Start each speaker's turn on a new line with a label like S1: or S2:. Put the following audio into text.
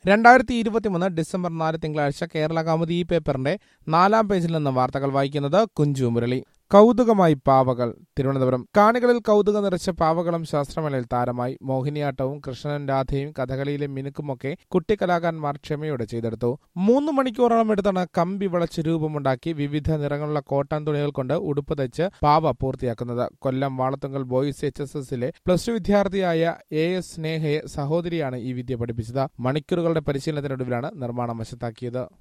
S1: രണ്ടായിരത്തി ഇരുപത്തിമൂന്ന് ഡിസംബർ നാല് തിങ്കളാഴ്ച കേരള കൗമുദി ഈ പേപ്പറിന്റെ നാലാം പേജിൽ നിന്ന് വാർത്തകൾ വായിക്കുന്നത് കുഞ്ചു മുരളി കൗതുകമായി പാവകൾ തിരുവനന്തപുരം കാണികളിൽ കൗതുകം നിറച്ച പാവകളും ശാസ്ത്രമേളയിൽ താരമായി മോഹിനിയാട്ടവും കൃഷ്ണനും രാധയും കഥകളിയിലെ മിനുക്കുമൊക്കെ കുട്ടിക്കലാകാരന്മാർ ക്ഷമയോടെ ചെയ്തെടുത്തു മൂന്ന് മണിക്കൂറോളം എടുത്താണ് കമ്പി വളച്ച് രൂപമുണ്ടാക്കി വിവിധ നിറങ്ങളുള്ള കോട്ടൺ തുണികൾ കൊണ്ട് ഉടുപ്പ് തയ്ച്ച് പാവ പൂർത്തിയാക്കുന്നത് Kollam Valathungal boys H S എസിലെ പ്ലസ് ടു വിദ്യാർത്ഥിയായ എ എസ് സ്നേഹയെ സഹോദരിയാണ് ഈ വിദ്യ പഠിപ്പിച്ചത് മണിക്കൂറുകളുടെ പരിശീലനത്തിനൊടുവിലാണ് നിർമ്മാണം വശത്താക്കിയത്